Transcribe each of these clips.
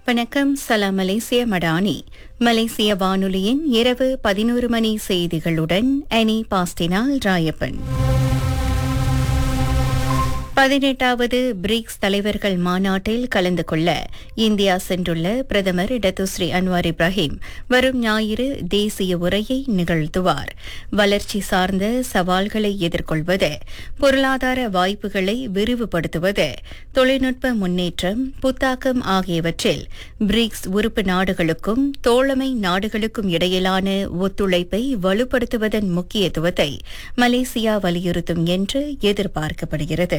வணக்கம் சலாம் மலேசிய மடானி மலேசிய வானொலியின் இரவு பதினோரு மணி செய்திகளுடன் அனி பாஸ்டினால் ராயப்பன் பதினெட்டாவது பிரிக்ஸ் தலைவர்கள் மாநாட்டில் கலந்து கொள்ள இந்தியா சென்றுள்ள பிரதமர் டத்துஸ்ரீ அன்வார் இப்ராஹிம் வரும் ஞாயிறு தேசிய உரையை நிகழ்த்துவார் வளர்ச்சி சார்ந்த சவால்களை எதிர்கொள்வது பொருளாதார வாய்ப்புகளை விரிவுபடுத்துவது தொழில்நுட்ப முன்னேற்றம் புத்தாக்கம் ஆகியவற்றில் பிரிக்ஸ் உறுப்பு நாடுகளுக்கும் தோழமை நாடுகளுக்கும் இடையிலான ஒத்துழைப்பை வலுப்படுத்துவதன் முக்கியத்துவத்தை மலேசியா வலியுறுத்தும் என்று எதிர்பார்க்கப்படுகிறது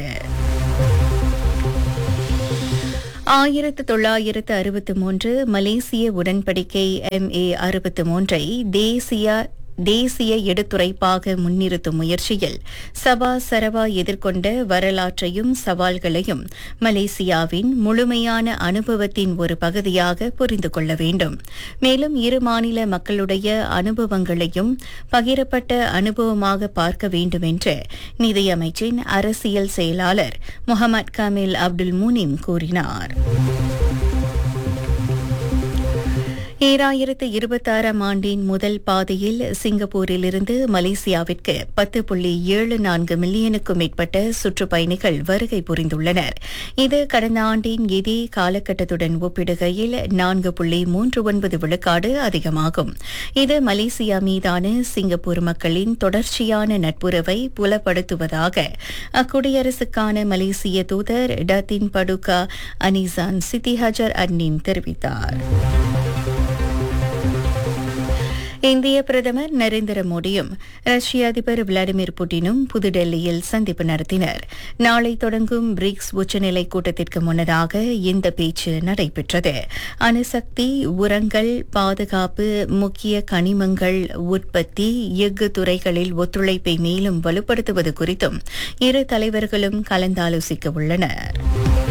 ஆயிரத்து தொள்ளாயிரத்து அறுபத்து மூன்று மலேசிய உடன்படிக்கை எம் ஏ அறுபத்து மூன்றை தேசிய தேசிய எடுத்துரைப்பாக முன்னிறுத்தும் முயற்சியில் சபா சரவா எதிர்கொண்ட வரலாற்றையும் சவால்களையும் மலேசியாவின் முழுமையான அனுபவத்தின் ஒரு பகுதியாக புரிந்து கொள்ள வேண்டும் மேலும் இரு மாநில மக்களுடைய அனுபவங்களையும் பகிரப்பட்ட அனுபவமாக பார்க்க வேண்டும் என்று நிதியமைச்சின் அரசியல் செயலாளர் முகமது கமில் அப்துல் முனிம் கூறினார் ஈராயிரத்து இருபத்தாறாம் ஆண்டின் முதல் பாதையில் சிங்கப்பூரிலிருந்து மலேசியாவிற்கு பத்து புள்ளி ஏழு நான்கு மில்லியனுக்கும் மேற்பட்ட சுற்றுப்பயணிகள் வருகை புரிந்துள்ளனர் இது கடந்த ஆண்டின் இதே காலகட்டத்துடன் ஒப்பிடுகையில் நான்கு புள்ளி மூன்று ஒன்பது விழுக்காடு அதிகமாகும் இது மலேசியா மீதான சிங்கப்பூர் மக்களின் தொடர்ச்சியான நட்புறவை புலப்படுத்துவதாக அக்குடியரசுக்கான மலேசிய தூதர் டத்தின் படுகா அனிசான் சித்தி ஹஜர் அன்னின் தெரிவித்தார் இந்திய பிரதமர் நரேந்திர மோடியும் ரஷ்ய அதிபர் விளாடிமிர் புட்டினும் புதுடெல்லியில் சந்திப்பு நடத்தினர் நாளை தொடங்கும் பிரிக்ஸ் உச்சநிலை கூட்டத்திற்கு முன்னதாக இந்த பேச்சு நடைபெற்றது அணுசக்தி உரங்கள் பாதுகாப்பு முக்கிய கனிமங்கள் உற்பத்தி எஃகு துறைகளில் ஒத்துழைப்பை மேலும் வலுப்படுத்துவது குறித்தும் இரு தலைவர்களும் கலந்தாலோசிக்க உள்ளனர்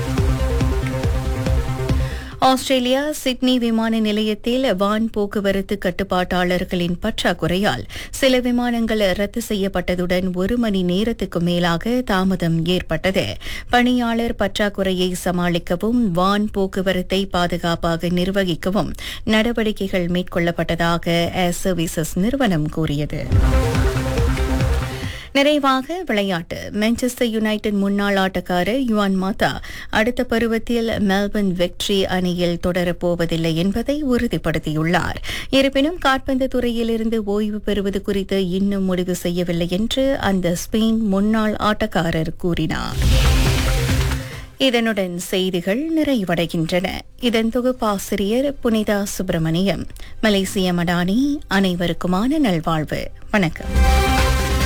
ஆஸ்திரேலியா சிட்னி விமான நிலையத்தில் வான் போக்குவரத்து கட்டுப்பாட்டாளர்களின் பற்றாக்குறையால் சில விமானங்கள் ரத்து செய்யப்பட்டதுடன் ஒரு மணி நேரத்துக்கு மேலாக தாமதம் ஏற்பட்டது பணியாளர் பற்றாக்குறையை சமாளிக்கவும் வான் போக்குவரத்தை பாதுகாப்பாக நிர்வகிக்கவும் நடவடிக்கைகள் மேற்கொள்ளப்பட்டதாக ஏர் சர்வீசஸ் நிறுவனம் கூறியது நிறைவாக விளையாட்டு மான்செஸ்டர் யுனைடெட் முன்னாள் ஆட்டக்காரர் யுவான் மாதா அடுத்த பருவத்தில் மெல்பர்ன் வெக்ட்ரி அணியில் தொடரப்போவதில்லை என்பதை உறுதிப்படுத்தியுள்ளார் இருப்பினும் காற்பந்து துறையிலிருந்து ஓய்வு பெறுவது குறித்து இன்னும் முடிவு செய்யவில்லை என்று அந்த ஸ்பெயின் முன்னாள் ஆட்டக்காரர் கூறினார் இதனுடன் செய்திகள் நிறைவடைகின்றன இதன் தொகுப்பாசிரியர் புனிதா சுப்பிரமணியம் மலேசிய மடானி அனைவருக்குமான நல்வாழ்வு வணக்கம்